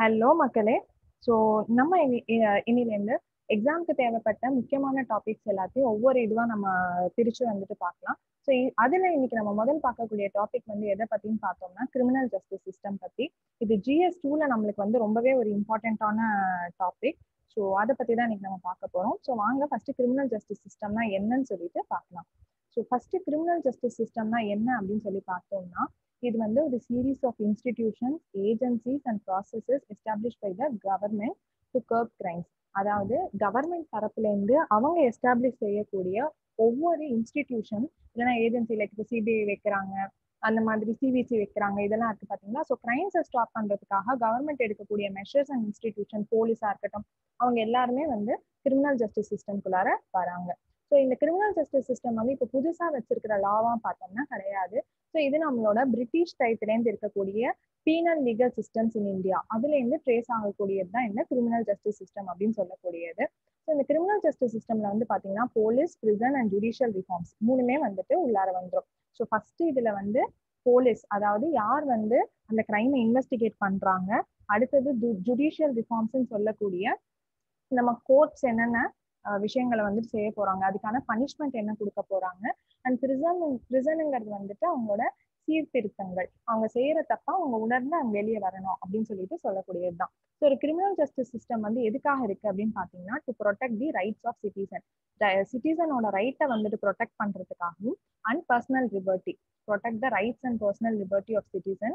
hello மக்களே so நம்ம இனி இ- இனிலேருந்து எக்ஸாம்க்கு தேவைப்பட்ட முக்கியமான டாபிக்ஸ் எல்லாத்தையும் ஒவ்வொரு இதுவா நம்ம பிரிச்சு வந்துட்டு பார்க்கலாம் ஸோ அதுல இன்னைக்கு நம்ம முதல் பார்க்கக்கூடிய டாபிக் வந்து எதை பத்தின்னு பார்த்தோம்னா கிரிமினல் ஜஸ்டிஸ் சிஸ்டம் பத்தி இது ஜிஎஸ் டூல நம்மளுக்கு வந்து ரொம்பவே ஒரு இம்பார்ட்டண்ட்டான டாபிக் ஸோ அதை பத்தி தான் இன்னைக்கு நம்ம பார்க்க போறோம் ஸோ வாங்க ஃபர்ஸ்ட் கிரிமினல் ஜஸ்டிஸ் சிஸ்டம்னா என்னன்னு சொல்லிட்டு பார்க்கலாம் ஸோ ஃபர்ஸ்ட் கிரிமினல் ஜஸ்டிஸ் சிஸ்டம்னா என்ன அப்படின்னு சொல்லி பார்த்தோம்னா இது வந்து ஒரு series of institutions agencies and processes establish by the government to curb crimes அதாவது கவர்மெண்ட் தரப்புல இருந்து அவங்க எஸ்டாப்ளிஷ் செய்யக்கூடிய ஒவ்வொரு இன்ஸ்டிடியூஷன் இல்லைன்னா ஏஜென்சி லைக் இப்போ சிபிஐ வைக்கிறாங்க அந்த மாதிரி சிபிசி வைக்கிறாங்க இதெல்லாம் இருக்கு பாத்தீங்களா ஸோ கிரைம்ஸை ஸ்டாப் பண்றதுக்காக கவர்மெண்ட் எடுக்கக்கூடிய மெஷர்ஸ் அண்ட் இன்ஸ்டிடியூஷன் போலீஸா இருக்கட்டும் அவங்க எல்லாருமே வந்து கிரிமினல் ஜஸ்டிஸ் சிஸ்டம்குள்ளார வராங்க ஸோ இந்த கிரிமினல் ஜஸ்டிஸ் சிஸ்டம் வந்து இப்போ புதுசா வச்சிருக்கிற லாவா பார்த்தோம்னா கிடையாது ஸோ இது நம்மளோட பிரிட்டிஷ் டைப்லேருந்து இருக்கக்கூடிய penal legal systems in India அதுல இருந்து ட்ரேஸ் ஆகக்கூடியது தான் இந்த கிரிமினல் ஜஸ்டிஸ் சிஸ்டம் அப்படின்னு சொல்லக்கூடியது ஸோ இந்த கிரிமினல் ஜஸ்டிஸ் சிஸ்டம்ல வந்து பாத்தீங்கன்னா police prison and judicial reforms மூணுமே வந்துட்டு உள்ளார வந்துடும் ஸோ ஃபர்ஸ்ட் இதுல வந்து போலீஸ் அதாவது யார் வந்து அந்த கிரைமை இன்வெஸ்டிகேட் பண்றாங்க அடுத்தது ஜுடிஷியல் ரிஃபார்ம்ஸ்ன்னு சொல்லக்கூடிய நம்ம கோர்ட்ஸ் என்னென்ன அஹ், விஷயங்களை வந்துட்டு செய்ய போறாங்க அதுக்கான பனிஷ்மெண்ட் என்ன கொடுக்க போறாங்க அண்ட் பிரிசன் பிரிசனுங்கிறது வந்துட்டு அவங்களோட சீர்திருத்தங்கள் அவங்க செய்யற தப்பா அவங்க உணர்ந்து அவங்க வெளியே வரணும் அப்படின்னு சொல்லிட்டு சொல்லக்கூடியதுதான் ஸோ ஒரு கிரிமினல் ஜஸ்டிஸ் சிஸ்டம் வந்து எதுக்காக இருக்கு அப்படின்னு பாத்தீங்கன்னா to protect the rights of citizen சிட்டிசனோட ரைட்டை வந்துட்டு ப்ரொடெக்ட் பண்றதுக்காகவும் and personal liberty protect the rights and personal liberty of citizen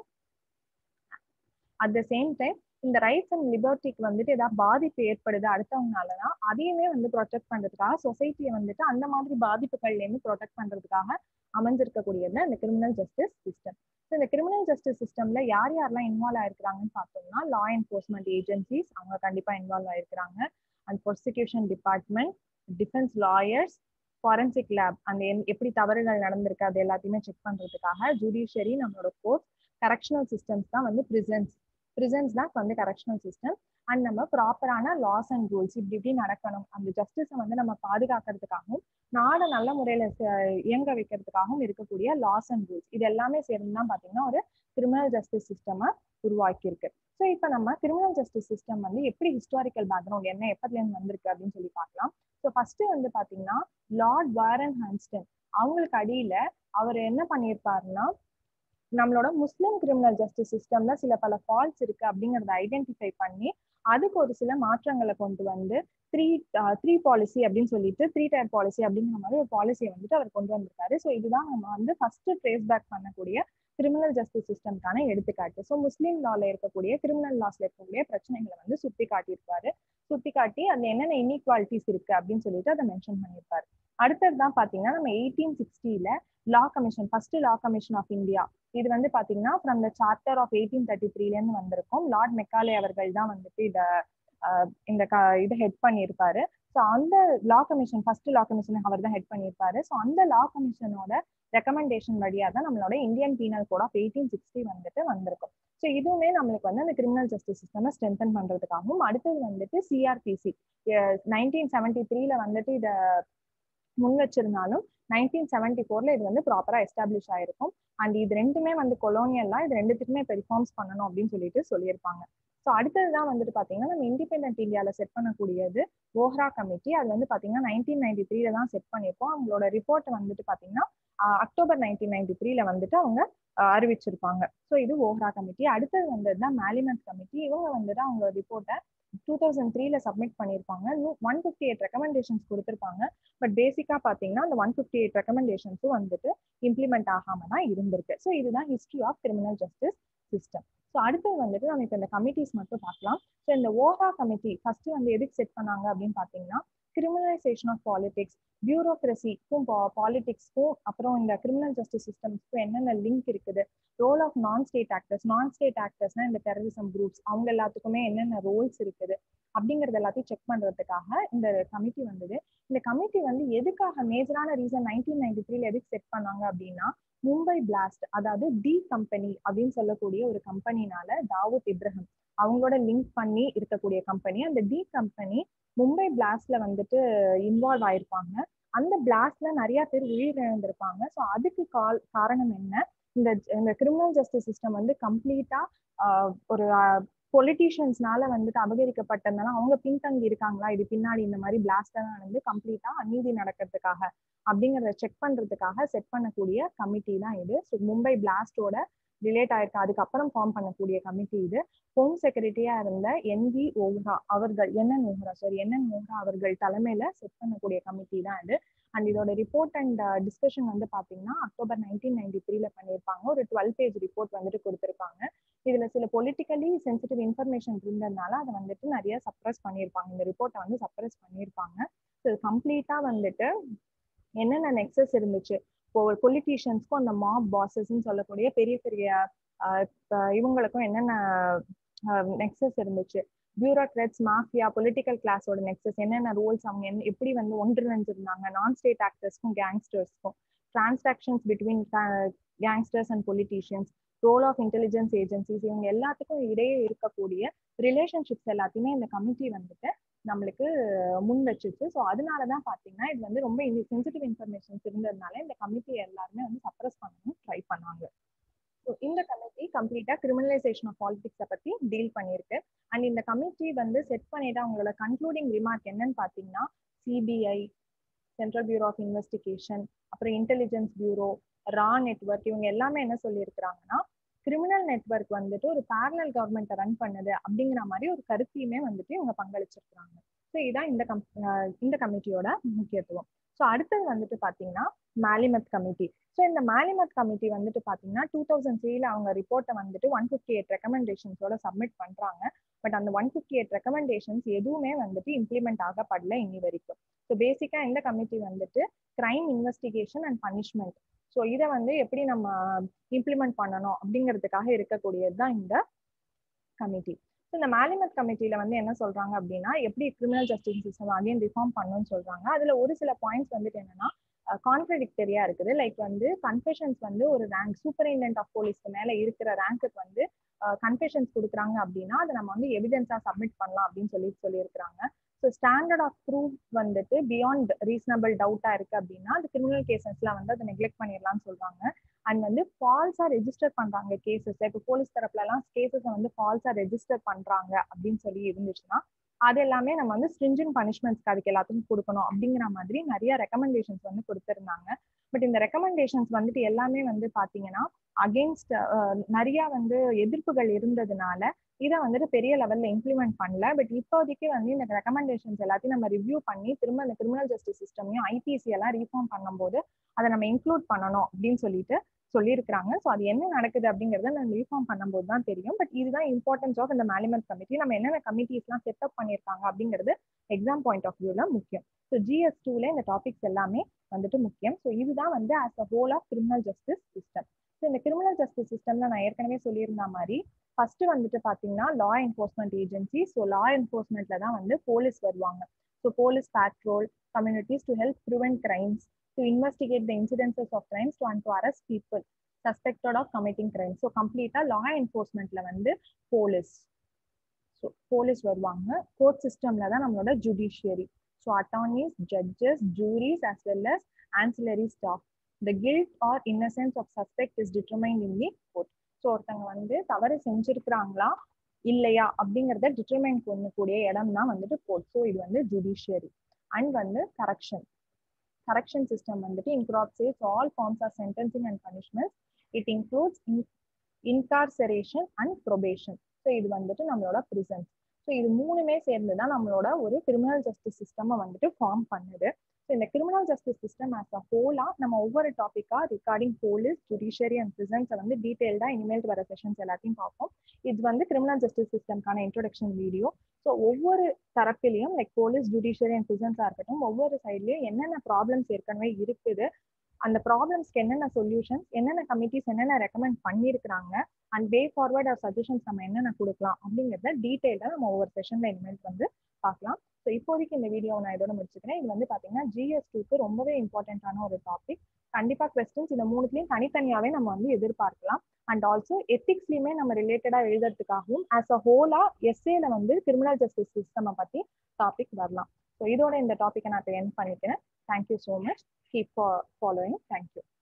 at the same time இந்த ரைட்ஸ் அண்ட் லிபர்ட்டிக்கு வந்துட்டு ஏதாவது பாதிப்பு ஏற்படுது அடுத்தவங்கனாலதான் அதையுமே வந்து ப்ரொடெக்ட் பண்றதுக்காக சொசைட்டியை வந்துட்டு அந்த மாதிரி பாதிப்புகள்ல இருந்து ப்ரொடெக்ட் பண்றதுக்காக அமைஞ்சிருக்கக்கூடியது இந்த கிரிமினல் ஜஸ்டிஸ் சிஸ்டம் ஸோ இந்த கிரிமினல் ஜஸ்டிஸ் சிஸ்டம்ல யார் யாரெல்லாம் இன்வால்வ் ஆயிருக்கிறாங்கன்னு பார்த்தோம்னா லா என்ஃபோர்ஸ்மெண்ட் ஏஜென்சிஸ் அவங்க கண்டிப்பா இன்வால்வ் ஆயிருக்கிறாங்க and prosecution department defence lawyers forensic lab அந்த என்- எப்படி தவறுகள் நடந்திருக்கு அது எல்லாத்தையுமே செக் பண்றதுக்காக ஜுடிஷியரி நம்மளோட கோர்ட் கரெக்ஷனல் சிஸ்டம்ஸ் தான் வந்து பிரிசன்ஸ் பிரிசன்ஸ் தான் வந்து கரெக்ஷனல் சிஸ்டம் அண்ட் நம்ம ப்ராப்பரான லாஸ் அண்ட் ரூல்ஸ் இப்படி இப்படி நடக்கணும் அந்த ஜஸ்டிஸை வந்து நம்ம பாதுகாக்கிறதுக்காகவும் நாடை நல்ல முறையில ச- இயங்க வைக்கிறதுக்காகவும் இருக்கக்கூடிய லாஸ் அண்ட் ரூல்ஸ் இது எல்லாமே சேர்ந்து தான் பாத்தீங்கன்னா ஒரு கிரிமினல் ஜஸ்டிஸ் சிஸ்டமா உருவாக்கியிருக்கு ஸோ இப்போ நம்ம கிரிமினல் ஜஸ்டிஸ் சிஸ்டம் வந்து எப்படி ஹிஸ்டாரிக்கல் பேக்ரவுண்ட் என்ன எப்பத்துல இருந்து வந்திருக்கு அப்படின்னு சொல்லி பார்க்கலாம் ஸோ ஃபர்ஸ்ட் வந்து பாத்தீங்கன்னா லார்ட் வாரன் ஹான்ஸ்டன் அவங்களுக்கு அடியில அவர் என்ன பண்ணியிருப்பாருன்னா நம்மளோட முஸ்லிம் கிரிமினல் ஜஸ்டிஸ் சிஸ்டம்ல சில பல ஃபால்ட்ஸ் இருக்கு அப்படிங்கறத ஐடென்டிஃபை பண்ணி அதுக்கு ஒரு சில மாற்றங்களை கொண்டு வந்து த்ரீ த்ரீ பாலிசி அப்படின்னு சொல்லிட்டு த்ரீ டயர் பாலிசி அப்படிங்கிற மாதிரி ஒரு பாலிசியை வந்துட்டு அவர் கொண்டு வந்திருக்காரு ஸோ இதுதான் நம்ம வந்து ஃபர்ஸ்ட் ட்ரேஸ் பேக் பண்ணக்கூடிய கிரிமினல் ஜஸ்டிஸ் சிஸ்டம்க்கான எடுத்துக்காட்டு ஸோ முஸ்லீம் லால இருக்கக்கூடிய கிரிமினல் லாஸ்ல இருக்கக்கூடிய பிரச்சனைகளை வந்து சுட்டி காட்டியிருப்பாரு சுட்டி காட்டி அதுல என்னென்ன இன்இக்வாலிட்டிஸ் இருக்கு அப்படின்னு சொல்லிட்டு அதை மென்ஷன் பண்ணியிருப்பாரு அடுத்தது தான் பாத்தீங்கன்னா நம்ம எயிட்டீன் சிக்ஸ்டியில law commission first law commission of India இது வந்து பாத்தீங்கன்னா from the charter of eighteen thirty த்ரீல இருந்து வந்திருக்கும் லார்ட் மெக்காலே அவர்கள் தான் வந்துட்டு இத ஆஹ் இந்த க இதை ஹெட் பண்ணியிருப்பாரு ஸோ அந்த law commission first law commission அவர் தான் ஹெட் பண்ணியிருப்பாரு ஸோ அந்த லா கமிஷனோட ரெக்கமெண்டேஷன் வழியா தான் நம்மளோட Indian penal code of eighteen sixty வந்துட்டு வந்திருக்கும் ஸோ இதுவுமே நம்மளுக்கு வந்து அந்த கிரிமினல் ஜஸ்டிஸ் சிஸ்டமை ஸ்ட்ரென்தன் பண்றதுக்காகவும் அடுத்தது வந்துட்டு சிஆர்பிசி நைன்டீன் செவன்டி த்ரீல வந்துட்டு இதை முன் வச்சிருந்தாலும் நைன்டீன் செவன்டி ஃபோர்ல இது வந்து ப்ராப்பரா எஸ்டாப்ளிஷ் ஆயிருக்கும் அண்ட் இது ரெண்டுமே வந்து கொலோனியல்லாம் இது ரெண்டுத்துக்குமே இப்போ ரிஃபார்ம்ஸ் பண்ணணும் அப்படின்னு சொல்லிட்டு சொல்லியிருப்பாங்க ஸோ அடுத்தது தான் வந்துட்டு பாத்தீங்கன்னா நம்ம இண்டிபெண்டன்ட் இந்தியால செட் பண்ணக்கூடியது ஓஹ்ரா கமிட்டி அது வந்து பாத்தீங்கன்னா நைன்டீன் நைன்டி த்ரீல தான் செட் பண்ணியிருப்போம் அவங்களோட ரிப்போர்ட் வந்துட்டு பாத்தீங்கன்னா ஆஹ் அக்டோபர் நைன்டீன் நைன்டி த்ரீல வந்துட்டு அவங்க ஆஹ் அறிவிச்சிருப்பாங்க ஸோ இது ஓஹ்ரா கமிட்டி அடுத்தது வந்தது தான் மேலிமத் கமிட்டி இவங்க வந்துட்டு அவங்களோட ரிப்போர்ட்டை டூ தௌசண்ட் த்ரீல சப்மிட் பண்ணியிருப்பாங்க ஒன் ஃபிஃப்டி எயிட் ரெக்கமெண்டேஷன்ஸ் கொடுத்துருப்பாங்க பட் பேசிக்கா பாத்தீங்கன்னா அந்த ஒன் ஃபிஃப்டி எயிட் ரெக்கமெண்டேஷன்ஸும் வந்துட்டு இம்ப்ளிமெண்ட் ஆகாம தான் இருந்திருக்கு ஸோ இதுதான் history of criminal justice system so அடுத்தது வந்துட்டு நம்ம இப்போ இந்த கமிட்டிஸ் மட்டும் பார்க்கலாம் ஸோ இந்த ஓஹா கமிட்டி ஃபர்ஸ்ட் வந்து எதுக்கு செட் பண்ணாங்க அப்படின்னு பார்த்தீங்கன்னா கிரிமினலைசேஷன் ஆஃப் பாலிடிக்ஸ் பியூரோக்ரஸிக்கும் பாலிடிக்ஸ்க்கும் அப்புறம் இந்த கிரிமினல் ஜஸ்டிஸ் சிஸ்டம்ஸ்க்கும் என்னென்ன லிங்க் இருக்குது role of non state actors non state ஆக்டர்ஸ்னா இந்த டெரரிசம் குரூப்ஸ் அவங்க எல்லாத்துக்குமே என்னென்ன ரோல்ஸ் இருக்குது அப்படிங்கறது எல்லாத்தையும் செக் பண்றதுக்காக இந்த கமிட்டி வந்தது இந்த கமிட்டி வந்து எதுக்காக மேஜரான ரீசன் நைன்டீன் நைன்டி த்ரீல எதுக்கு செட் பண்ணாங்க அப்படின்னா மும்பை பிளாஸ்ட் அதாவது டி கம்பெனி அப்படின்னு சொல்லக்கூடிய ஒரு கம்பெனினால தாவூத் இப்ராஹிம் அவங்களோட லிங்க் பண்ணி இருக்கக்கூடிய கம்பெனி அந்த டி கம்பெனி மும்பை பிளாஸ்ட்ல வந்துட்டு இன்வால்வ் ஆயிருப்பாங்க அந்த பிளாஸ்ட்ல நிறைய பேர் உயிரிழந்திருப்பாங்க ஸோ அதுக்கு கால் காரணம் என்ன இந்த இந்த கிரிமினல் ஜஸ்டிஸ் சிஸ்டம் வந்து கம்ப்ளீட்டா ஒரு பொலிட்டீஷியன்ஸ்னால வந்துட்டு அபகரிக்கப்பட்டதுனால அவங்க பின்தங்கி இருக்காங்களா இது பின்னாடி இந்த மாதிரி பிளாஸ்ட் எல்லாம் நடந்து கம்ப்ளீட்டா அநீதி நடக்கிறதுக்காக அப்படிங்கறத செக் பண்றதுக்காக செட் பண்ணக்கூடிய கமிட்டி தான் இது ஸோ மும்பை பிளாஸ்டோட ரிலேட் ஆயிருக்கு அதுக்கப்புறம் ஃபார்ம் பண்ணக்கூடிய கமிட்டி இது ஹோம் செக்ரட்டரியா இருந்த என் வி ஓஹ்ரா அவர்கள் N N Vohra sorry N N Vohra அவர்கள் தலைமையில செட் பண்ணக்கூடிய கமிட்டி தான் இது அண்ட் இதோட ரிப்போர்ட் அண்ட் டிஸ்கஷன் வந்து பாத்தீங்கன்னா அக்டோபர் நைன்டீன் நைன்டி த்ரீல பண்ணியிருப்பாங்க ஒரு டுவெல் பேஜ் ரிப்போர்ட் வந்துட்டு கொடுத்துருப்பாங்க இதுல சில பொலிட்டிக்கலி சென்சிட்டிவ் இன்ஃபர்மேஷன் இருந்ததுனால அதை வந்துட்டு நிறைய சப்ரஸ் பண்ணியிருப்பாங்க இந்த ரிப்போர்ட்டை வந்து சப்ரஸ் பண்ணியிருப்பாங்க ஸோ கம்ப்ளீட்டா வந்துட்டு என்னென்ன நெக்ஸஸ் இருந்துச்சு இப்போ ஒரு பொலிட்டீஷியன்ஸ்க்கும் அந்த மாப் பாசஸ்ன்னு சொல்லக்கூடிய பெரிய பெரிய இவங்களுக்கும் என்னென்ன நெக்ஸஸ் இருந்துச்சு பியூரோக்ராட்ஸ் மாஃபியா பொலிட்டிக்கல் கிளாஸோட நெக்ஸஸ் என்னென்ன ரோல்ஸ் அவங்க என்ன எப்படி வந்து ஒன்றிணைஞ்சிருந்தாங்க நான் ஸ்டேட் ஆக்டர்ஸ்க்கும் கேங்ஸ்டர்ஸ்க்கும் transactions between gangsters and politicians role of intelligence agencies இவங்க எல்லாத்துக்கும் இடையே இருக்கக்கூடிய ரிலேஷன்ஷிப்ஸ் எல்லாத்தையுமே இந்த கமிட்டி வந்துட்டு நம்மளுக்கு முன் வச்சுச்சு ஸோ அதனால தான் பார்த்தீங்கன்னா இது வந்து ரொம்ப சென்சிட்டிவ் இன்ஃபர்மேஷன்ஸ் இருந்ததுனால இந்த கமிட்டி எல்லாருமே வந்து சப்ரஸ் பண்ணணும் ட்ரை பண்ணாங்க ஸோ இந்த கமிட்டி கம்ப்ளீட்டாக கிரிமினலைசேஷன் ஆஃப் பாலிடிக்ஸை பற்றி டீல் பண்ணியிருக்கு அண்ட் இந்த கமிட்டி வந்து செட் பண்ணிட்டு அவங்களோட கன்க்ளூடிங் ரிமார்க் என்னன்னு பார்த்தீங்கன்னா CBI central bureau of investigation அப்புறம் இன்டெலிஜென்ஸ் பியூரோ ரா நெட்ஒர்க் இவங்க எல்லாமே என்ன சொல்லியிருக்கிறாங்கன்னா கிரிமினல் நெட்ஒர்க் வந்துட்டு ஒரு பேரலல் கவர்மெண்ட்டை ரன் பண்ணுது அப்படிங்கிற மாதிரி ஒரு கருத்தையுமே வந்துட்டு இவங்க பங்களிச்சிருக்கிறாங்க ஸோ இதான் இந்த கம் இந்த கமிட்டியோட முக்கியத்துவம் ஸோ அடுத்தது வந்துட்டு பார்த்தீங்கன்னா மேலிமத் கமிட்டி ஸோ இந்த மேலிமத் கமிட்டி வந்துட்டு பார்த்தீங்கன்னா டூ தௌசண்ட் த்ரீல அவங்க ரிப்போர்ட்டை வந்துட்டு ஒன் ஃபிஃப்டி எயிட் ரெக்கமெண்டேஷன்ஸோட சப்மிட் பண்ணுறாங்க பட் அந்த ஒன் ஃபிஃப்டி எயிட் ரெக்கமெண்டேஷன்ஸ் எதுவுமே வந்துட்டு இம்ப்ளிமெண்ட் ஆகப்படல இன்னி வரைக்கும் ஸோ பேசிக்காக இந்த கமிட்டி வந்துட்டு crime investigation and punishment so இதை வந்து எப்படி நம்ம இம்ப்ளிமெண்ட் பண்ணணும் அப்படிங்கிறதுக்காக இருக்கக்கூடியது தான் இந்த கமிட்டி ஸோ இந்த மேலிமத் கமிட்டியில வந்து என்ன சொல்றாங்க அப்படின்னா எப்படி criminal justice system again reform பண்ணணும்னு சொல்றாங்க அதுல ஒரு சில பாயிண்ட்ஸ் வந்துட்டு என்னன்னா கான்ட்ரடிக்டரியா இருக்குது லைக் வந்து கன்ஃபெஷன்ஸ் வந்து ஒரு ரேங்க் சூப்பரிண்டென்ட் ஆஃப் போலீஸ்க்கு மேல இருக்கிற ரேங்க்குக்கு வந்து கன்ஃபெஷன்ஸ் கொடுக்குறாங்க அப்படின்னா அதை நம்ம வந்து எவிடன்ஸா சப்மிட் பண்ணலாம் அப்படின்னு சொல்லி சொல்லியிருக்கிறாங்க ஸோ ஸ்டாண்டர்ட் ஆஃப் ப்ரூஃப் வந்துட்டு பியாண்ட் ரீசனபிள் டவுட்டா இருக்கு அப்படின்னா அது கிரிமினல் கேசஸ்ல வந்து அதை நெக்லெக்ட் பண்ணிடலாம்னு சொல்றாங்க அண்ட் வந்து ஃபால்ஸா ரெஜிஸ்டர் பண்றாங்க கேசஸ் இப்போ போலீஸ் தரப்புல எல்லாம் கேசஸை வந்து ஃபால்ஸா ரெஜிஸ்டர் பண்றாங்க அப்படின்னு சொல்லி இருந்துச்சுன்னா அது எல்லாமே நம்ம வந்து ஸ்ட்ரிஞ்சன் பனிஷ்மெண்ட்ஸ்க்கு அதுக்கு எல்லாத்துக்கும் கொடுக்கணும் அப்படிங்கிற மாதிரி நிறைய ரெக்கமெண்டேஷன்ஸ் வந்து கொடுத்துருந்தாங்க பட் இந்த ரெக்கமெண்டேஷன்ஸ் வந்துட்டு எல்லாமே வந்து பாத்தீங்கன்னா அகெயின்ஸ்ட் நிறைய வந்து எதிர்ப்புகள் இருந்ததுனால இதை வந்துட்டு பெரிய லெவல்ல இம்ப்ளிமெண்ட் பண்ணல பட் இப்போதைக்கு வந்து இந்த ரெக்கமெண்டேஷன்ஸ் எல்லாத்தையும் நம்ம ரிவ்யூ பண்ணி திரும்ப இந்த கிரிமினல் ஜஸ்டிஸ் சிஸ்டமையும் ஐபிசி எல்லாம் ரீஃபார்ம் பண்ணும்போது அதை நம்ம இன்க்ளூட் பண்ணணும் அப்படின்னு சொல்லிட்டு சொல்லியிருக்கிறாங்க ஸோ அது என்ன நடக்குது அப்படிங்கறத நம்ம ரீஃபார்ம் பண்ணும்போது தான் தெரியும் பட் இதுதான் இம்பார்ட்டன்ஸ் ஆஃப் இந்த மேலிமெண்ட் கமிட்டி நம்ம என்னென்ன கமிட்டிஸ்லாம் செட்டப் பண்ணியிருக்காங்க அப்படிங்கிறது எக்ஸாம் பாயிண்ட் ஆஃப் வியூல முக்கியம் ஸோ ஜிஎஸ் டூல இந்த டாபிக்ஸ் எல்லாமே வந்துட்டு முக்கியம் ஸோ இதுதான் வந்து as a whole of criminal justice system so இந்த கிரிமினல் ஜஸ்டிஸ் சிஸ்டம்ல நான் ஏற்கனவே சொல்லியிருந்த மாதிரி ஃபர்ஸ்ட் வந்துட்டு பாத்தீங்கன்னா law enforcement agency so law என்ஃபோர்ஸ்மெண்ட்ல தான் வந்து போலீஸ் வருவாங்க so police patrol communities to help prevent crimes to investigate the incidences of crimes to and to arrest people suspected of committing crime so கம்ப்ளீட்டா law என்ஃபோர்ஸ்மெண்ட்ல வந்து police so police வருவாங்க court சிஸ்டம்ல தான் நம்மளோட judiciary so attorneys judges juries as well as ancillary staff the guilt or innocence of suspect is determine in the court so ஒருத்தவங்க வந்து தவறு செஞ்சிருக்கிறாங்களா இல்லையா அப்படிங்கிறத டிட்டர்மைன் பண்ணக்கூடிய இடம் தான் வந்துட்டு கோர்ட் ஸோ இது வந்து ஜுடிஷியரி அண்ட் வந்து கரெக்ஷன் கரெக்ஷன் சிஸ்டம் வந்துட்டு incorporates all forms of sentencing and punishments it includes incarceration and probation so இது வந்துட்டு நம்மளோட ப்ரிசன்ஸ் ஸோ இது மூணுமே சேர்ந்து தான் நம்மளோட ஒரு கிரிமினல் ஜஸ்டிஸ் சிஸ்டமை வந்துட்டு ஃபார்ம் பண்ணுது ஸோ இந்த criminal justice system as a ஹோலா நம்ம ஒவ்வொரு டாப்பிக்கா ரிகார்டிங் போலீஸ் ஜுடிஷியரி அண்ட் பிரிசன்ஸை வந்து டீடைல்டா இனிமேல் வர செஷன்ஸ் எல்லாத்தையும் பார்ப்போம் இது வந்து கிரிமினல் ஜஸ்டிஸ் சிஸ்டம்கான இன்ட்ரோடக்ஷன் வீடியோ ஸோ ஒவ்வொரு தரப்பிலையும் லைக் போலீஸ் ஜுடிஷியரி அண்ட் பிரிசன்ஸா இருக்கட்டும் ஒவ்வொரு சைட்லயும் என்னென்ன ப்ராப்ளம்ஸ் ஏற்கனவே இருக்குது அந்த ப்ராப்ளம்ஸ்க்கு என்னென்ன சொல்யூஷன்ஸ் என்னென்ன கமிட்டிஸ் என்னென்ன ரெக்கமெண்ட் பண்ணியிருக்கிறாங்க and way forward or suggestions நம்ம என்னென்ன கொடுக்கலாம் அப்படிங்கிறத டீட்டெயிலாக நம்ம ஒவ்வொரு செஷன்ல இனிமேல் வந்து பார்க்கலாம் ஸோ இப்போதைக்கு இந்த வீடியோ நான் இதோட முடிச்சுக்கிறேன் இது வந்து பார்த்தீங்கன்னா ஜிஎஸ் டூக்கு ரொம்பவே இம்பார்ட்டன்டான ஒரு டாபிக் கண்டிப்பாக கொஸ்டின்ஸ் இந்த மூணுத்துலையும் தனித்தனியாகவே நம்ம வந்து எதிர்பார்க்கலாம் அண்ட் ஆல்சோ எத்திக்ஸ்லையுமே நம்ம ரிலேட்டடாக எழுதுறதுக்காகவும் ஆஸ் அ ஹோலா எஸ்ஏல வந்து கிரிமினல் ஜஸ்டிஸ் சிஸ்டம் பற்றி டாபிக் வரலாம் ஸோ இதோட இந்த டாப்பிக்கை நான் என் பண்ணிக்கிறேன் thank you so much keep following thank you